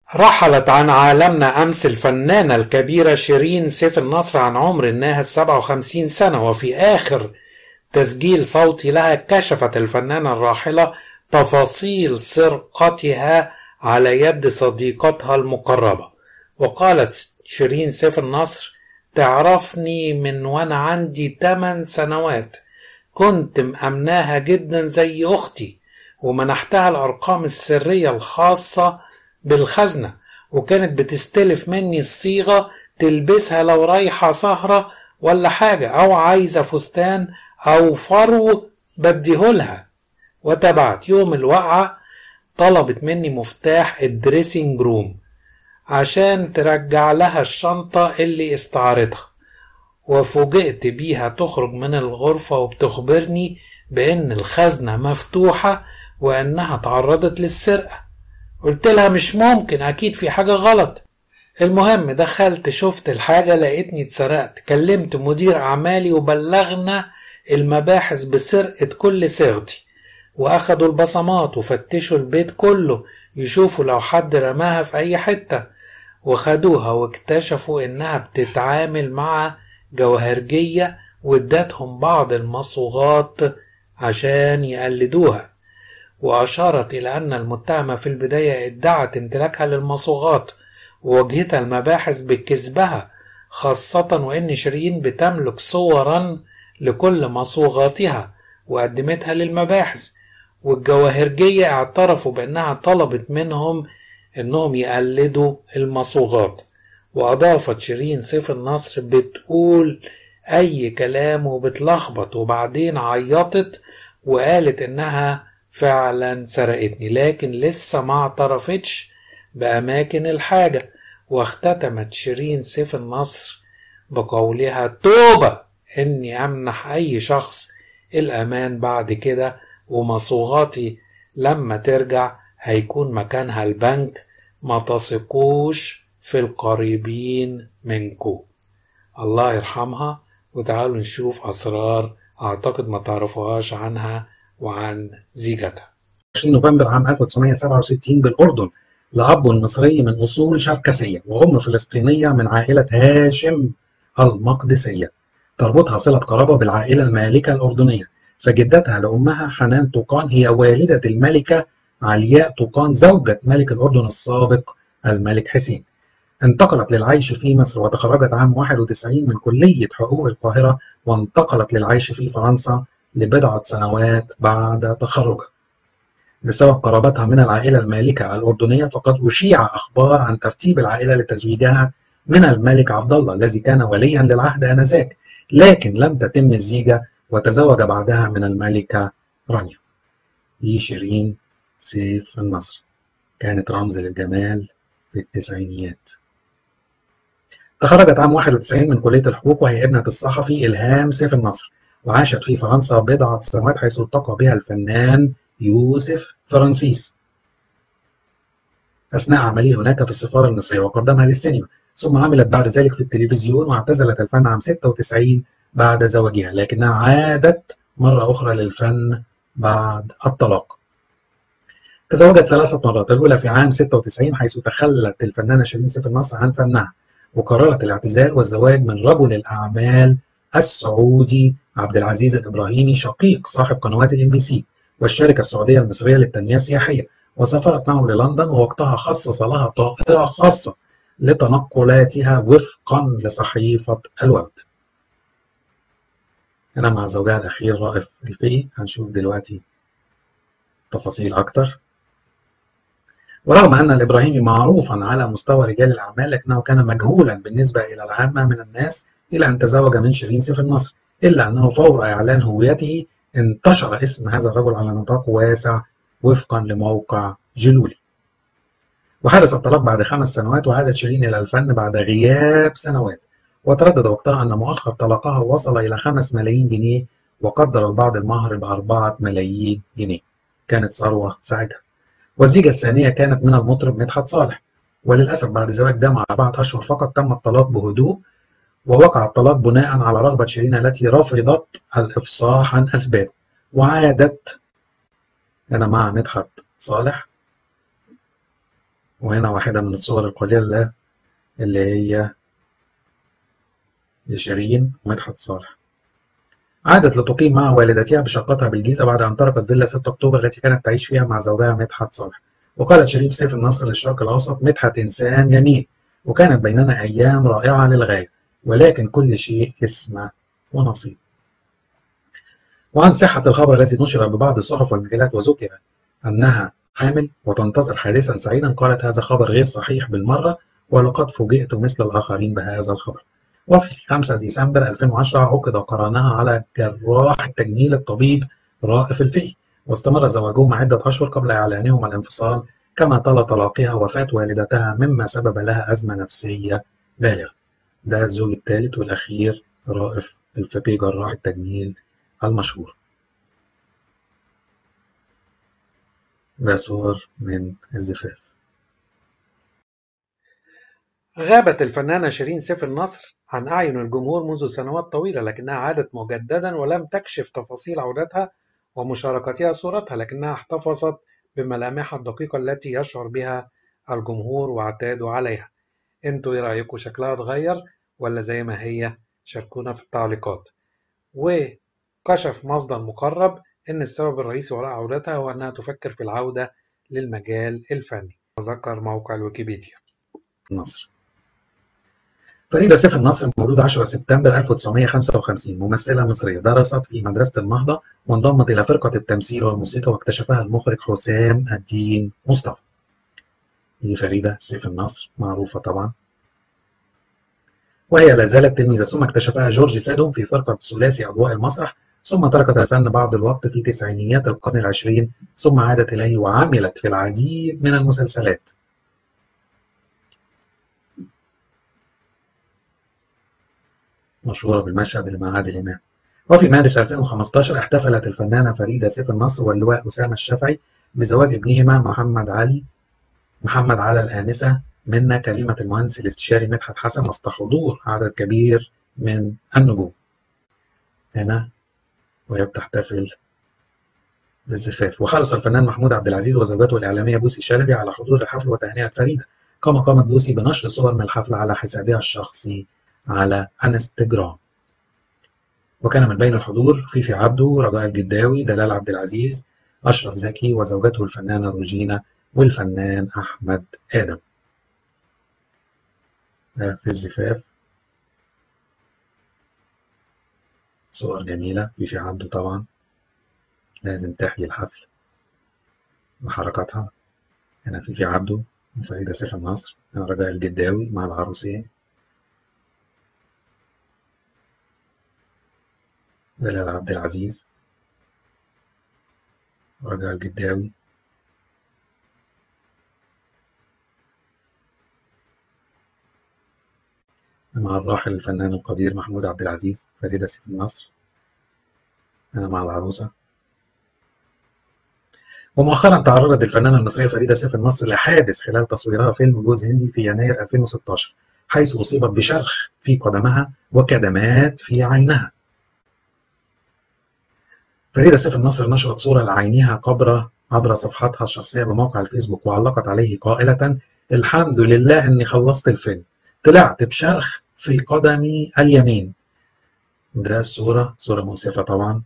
رحلت عن عالمنا أمس الفنانة الكبيرة شيرين سيف النصر عن عمر الناهز 57 سنة وفي آخر تسجيل صوتي لها كشفت الفنانة الراحلة تفاصيل سرقتها على يد صديقتها المقربة وقالت شيرين سيف النصر تعرفني من وانا عندي 8 سنوات كنت مأمناها جدا زي أختي ومنحتها الأرقام السرية الخاصة بالخزنة وكانت بتستلف مني الصيغة تلبسها لو رايحة سهرة ولا حاجة أو عايزة فستان أو فرو بديهولها وتبعت يوم الوقعة طلبت مني مفتاح الدريسنج روم عشان ترجع لها الشنطة اللي استعارتها وفوجئت بيها تخرج من الغرفة وبتخبرني بأن الخزنة مفتوحة وأنها تعرضت للسرقة قلت لها مش ممكن أكيد في حاجة غلط المهم دخلت شفت الحاجة لقيتني اتسرقت كلمت مدير أعمالي وبلغنا المباحث بسرقة كل صيغتي وأخدوا البصمات وفتشوا البيت كله يشوفوا لو حد رماها في أي حتة وخدوها واكتشفوا إنها بتتعامل مع جوهرجية وادتهم بعض المصوغات عشان يقلدوها وأشارت إلى أن المتهمة في البداية ادعت امتلاكها للمصوغات وواجهتها المباحث بكذبها خاصة وإن شيرين بتملك صورا لكل مصوغاتها وقدمتها للمباحث والجواهرجية اعترفوا بأنها طلبت منهم إنهم يقلدوا المصوغات وأضافت شيرين سيف النصر بتقول أي كلام وبتلخبط وبعدين عيطت وقالت إنها فعلا سرقتني لكن لسه ما اعترفتش بأماكن الحاجة واختتمت شيرين سيف النصر بقولها توبة إني أمنح أي شخص الأمان بعد كده ومصوغاتي لما ترجع هيكون مكانها البنك ما تثقوش في القريبين منكو الله يرحمها وتعالوا نشوف أسرار أعتقد ما تعرفوهاش عنها وعن زيجتها 20 نوفمبر عام 1967 بالأردن لأب مصري من أصول شركسية وأم فلسطينية من عائلة هاشم المقدسية تربطها صلة قرابة بالعائلة المالكة الأردنية فجدتها لأمها حنان طوقان هي والدة الملكة علياء طوقان زوجة ملك الأردن السابق الملك حسين انتقلت للعيش في مصر وتخرجت عام 91 من كلية حقوق القاهرة وانتقلت للعيش في فرنسا لبضعة سنوات بعد تخرجها بسبب قرابتها من العائلة المالكة الأردنية فقد أشيع أخبار عن ترتيب العائلة لتزويجها من الملك عبد الله الذي كان وليا للعهد آنذاك لكن لم تتم الزيجة وتزوج بعدها من الملكة رانيا دي شيرين سيف النصر كانت رمز للجمال في التسعينيات تخرجت عام 91 من كلية الحقوق وهي ابنة الصحفي إلهام سيف النصر وعاشت في فرنسا بضعة سنوات حيث التقى بها الفنان يوسف فرانسيس أثناء عمله هناك في السفارة المصرية وقدمها للسينما ثم عملت بعد ذلك في التلفزيون واعتزلت الفن عام 96 بعد زواجها لكنها عادت مرة أخرى للفن بعد الطلاق تزوجت ثلاثة مرات الأولى في عام 96 حيث تخلت الفنانة شيرين سيف النصر عن فنها وقررت الاعتزال والزواج من رجل الأعمال السعودي عبد العزيز الإبراهيمي شقيق صاحب قنوات الام بي سي والشركة السعودية المصرية للتنمية السياحية وسافرت معه للندن ووقتها خصص لها طائرة خاصة لتنقلاتها وفقا لصحيفة الوفد أنا مع زوجها الأخير رائف الفقي هنشوف دلوقتي تفاصيل أكتر ورغم أن الإبراهيمي معروفا على مستوى رجال الأعمال لكنه كان مجهولا بالنسبة إلى العامة من الناس إلى أن تزوج من شيرين سيف النصر إلا أنه فور إعلان هويته انتشر اسم هذا الرجل على نطاق واسع وفقا لموقع جلولي وحدث الطلاق بعد خمس سنوات وعادت شيرين إلى الفن بعد غياب سنوات وتردد وقتها أن مؤخر طلاقها وصل إلى خمس ملايين جنيه وقدر البعض المهر بأربعة ملايين جنيه كانت ثروة ساعتها والزيجة الثانية كانت من المطرب مدحت صالح وللأسف بعد زواج ده مع أربعة أشهر فقط تم الطلاق بهدوء ووقع الطلاق بناء على رغبة شيرين التي رفضت الإفصاح عن أسباب وعادت أنا مع مدحت صالح وهنا واحدة من الصور القليلة اللي هي لشيرين ومدحت صالح عادت لتقيم مع والدتها بشقتها بالجيزة بعد أن تركت فيلا 6 أكتوبر التي كانت تعيش فيها مع زوجها مدحت صالح وقالت شريف سيف النصر للشرق الأوسط مدحت إنسان جميل وكانت بيننا أيام رائعة للغاية ولكن كل شيء اسمه ونصيب وعن صحة الخبر الذي نشر ببعض الصحف والمجلات وذكر أنها حامل وتنتظر حادثا سعيدا قالت هذا خبر غير صحيح بالمرة ولقد فوجئت مثل الآخرين بهذا الخبر وفي 5 ديسمبر 2010 عقد قرانها على جراح التجميل الطبيب رائف الفقي واستمر زواجهما عدة أشهر قبل إعلانهما الانفصال كما تلا طلاقها وفاة والدتها مما سبب لها أزمة نفسية بالغة ده الزوج الثالث والأخير رائف الفقي جراح التجميل المشهور ده صور من الزفاف غابت الفنانة شيرين سيف النصر عن أعين الجمهور منذ سنوات طويلة لكنها عادت مجددا ولم تكشف تفاصيل عودتها ومشاركتها صورتها لكنها احتفظت بملامحها الدقيقة التي يشعر بها الجمهور واعتادوا عليها انتوا ايه رأيكم شكلها اتغير ولا زي ما هي شاركونا في التعليقات وكشف مصدر مقرب ان السبب الرئيسي وراء عودتها هو انها تفكر في العودة للمجال الفني ذكر موقع الويكيبيديا النصر فريدة سيف النصر مولودة 10 سبتمبر 1955 ممثلة مصرية درست في مدرسة النهضة وانضمت إلى فرقة التمثيل والموسيقى واكتشفها المخرج حسام الدين مصطفى دي فريدة سيف النصر معروفة طبعا وهي لا زالت تلميذة ثم اكتشفها جورج سادوم في فرقة ثلاثي أضواء المسرح ثم تركت الفن بعض الوقت في تسعينيات القرن العشرين ثم عادت إليه وعملت في العديد من المسلسلات مشهورة بالمشهد اللي مع عادل إمام وفي مارس 2015 احتفلت الفنانة فريدة سيف النصر واللواء أسامة الشافعي بزواج ابنهما محمد علي محمد على الآنسة منا كلمة المهندس الاستشاري مدحت حسن وسط حضور عدد كبير من النجوم هنا وهي بتحتفل بالزفاف وحرص الفنان محمود عبد العزيز وزوجته الإعلامية بوسي شلبي على حضور الحفل وتهنئة فريدة كما قامت بوسي بنشر صور من الحفل على حسابها الشخصي على انستجرام وكان من بين الحضور فيفي عبده رجاء الجداوي دلال عبد العزيز أشرف زكي وزوجته الفنانة روجينا والفنان أحمد آدم ده في الزفاف صور جميلة فيفي عبده طبعا لازم تحيي الحفل وحركاتها هنا فيفي عبده وفريدة سيف النصر هنا رجاء الجداوي مع العروسين دلال عبد العزيز رجاء الجداوي مع الراحل الفنان القدير محمود عبد العزيز فريدة سيف النصر أنا مع العروسة ومؤخرا تعرضت الفنانة المصرية فريدة سيف النصر لحادث خلال تصويرها فيلم جوز هندي في يناير 2016 حيث أصيبت بشرخ في قدمها وكدمات في عينها فريدة سيف النصر نشرت صورة لعينها قبرة عبر صفحتها الشخصية بموقع الفيسبوك وعلقت عليه قائلة الحمد لله إني خلصت الفيلم طلعت بشرخ في قدمي اليمين ده الصورة صورة مؤسفة طبعا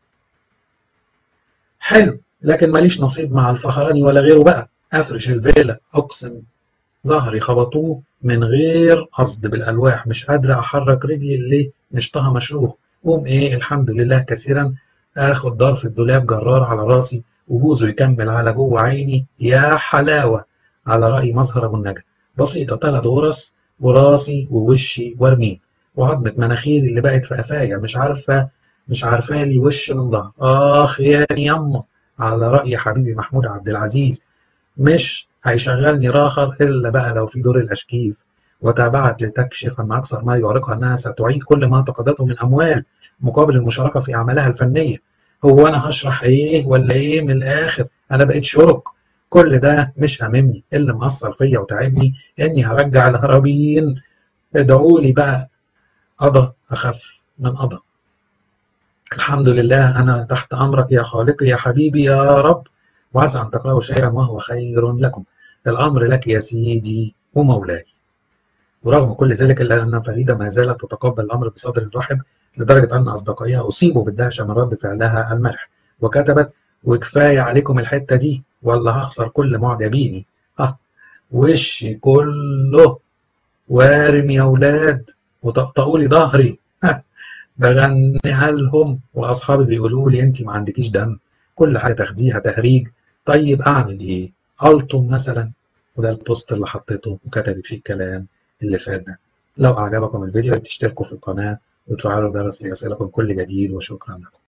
حلو لكن ماليش نصيب مع الفخراني ولا غيره بقى أفرش الفيلا أقسم ظهري خبطوه من غير قصد بالألواح مش قادرة أحرك رجلي اللي نشطها مشروخ قوم إيه الحمد لله كثيرا اخد ضرف الدولاب جرار على راسي وبوزه يكمل على جوه عيني يا حلاوه على راي مظهر ابو النجا بسيطه ثلاث غرز وراسي ووشي وارمين وعظمه مناخيري اللي بقت في قفايا مش عارفه مش عارفه لي وش من ظهر اخ ياني يما على راي حبيبي محمود عبد العزيز مش هيشغلني راخر الا بقى لو في دور الاشكيف وتابعت لتكشف ان اكثر ما يعرقها انها ستعيد كل ما اعتقدته من اموال مقابل المشاركه في اعمالها الفنيه هو انا هشرح ايه ولا ايه من الاخر انا بقيت شرك كل ده مش هاممني اللي مأثر فيا وتعبني اني هرجع الهربين ادعوا لي بقى قضى اخف من قضى الحمد لله انا تحت امرك يا خالقي يا حبيبي يا رب وعسى ان تقرأوا شيئا وهو خير لكم الأمر لك يا سيدي ومولاي ورغم كل ذلك إلا أن فريدة ما زالت تتقبل الأمر بصدر رحب لدرجة أن أصدقائها أصيبوا بالدهشة من رد فعلها المرح وكتبت وكفاية عليكم الحتة دي ولا هخسر كل معجبيني أه وشي كله وارم يا ولاد وتقطعوا لي ظهري أه بغنيها لهم وأصحابي بيقولوا لي أنت ما عندكيش دم كل حاجة تاخديها تهريج طيب أعمل إيه؟ ألطم مثلا وده البوست اللي حطيته وكتبت فيه الكلام اللي فات ده لو أعجبكم الفيديو تشتركوا في القناة وتفعلوا الجرس ليصلكم كل جديد وشكرا لكم